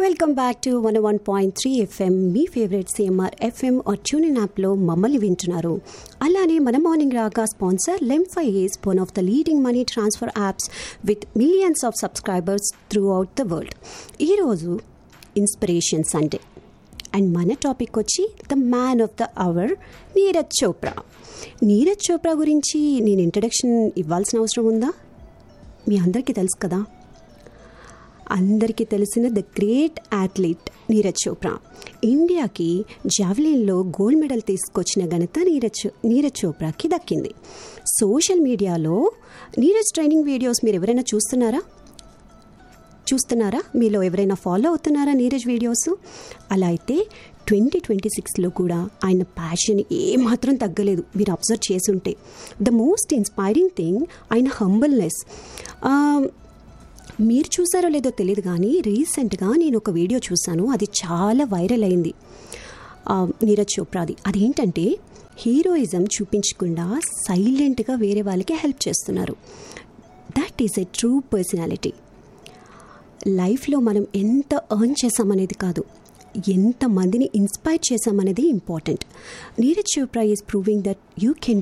welcome back to one one point three FM మీ favourite CMR FM or TuneIn యాప్లో మమ్మల్ని వింటున్నారు అలానే మన morning raga sponsor LemFi is one of the leading money transfer apps with millions of subscribers throughout the world వరల్డ్ ఈరోజు inspiration Sunday and మన topic వచ్చి the man of the hour Neeraj Chopra Neeraj Chopra గురించి నేను ఇంట్రడక్షన్ ఇవ్వాల్సిన అవసరం ఉందా మీ అందరికీ తెలుసు కదా అందరికీ తెలిసిన the great athlete Neeraj Chopra ఇండియాకి జావ్లిన్లో గోల్డ్ మెడల్ తీసుకొచ్చిన ఘనత నీరజ్ నీరజ్ చోప్రాకి దక్కింది సోషల్ మీడియాలో నీరజ్ ట్రైనింగ్ వీడియోస్ మీరు ఎవరైనా చూస్తున్నారా చూస్తున్నారా మీలో ఎవరైనా ఫాలో అవుతున్నారా నీరజ్ వీడియోస్ అలా అయితే ట్వంటీ ట్వంటీ సిక్స్లో కూడా ఆయన ప్యాషన్ ఏమాత్రం తగ్గలేదు మీరు అబ్జర్వ్ చేసుంటే ద మోస్ట్ ఇన్స్పైరింగ్ థింగ్ ఆయన హంబల్నెస్ మీరు చూసారో లేదో తెలియదు కానీ రీసెంట్గా నేను ఒక వీడియో చూశాను అది చాలా వైరల్ అయింది నీరజ్ చోప్రాది అదేంటంటే హీరోయిజం చూపించకుండా సైలెంట్గా వేరే వాళ్ళకి హెల్ప్ చేస్తున్నారు that is a true personality లైఫ్లో మనం ఎంత ఎర్న్ చేసామనేది కాదు ఎంతమందిని ఇన్స్పైర్ చేసామనేది important Neeraj Chopra is proving that you can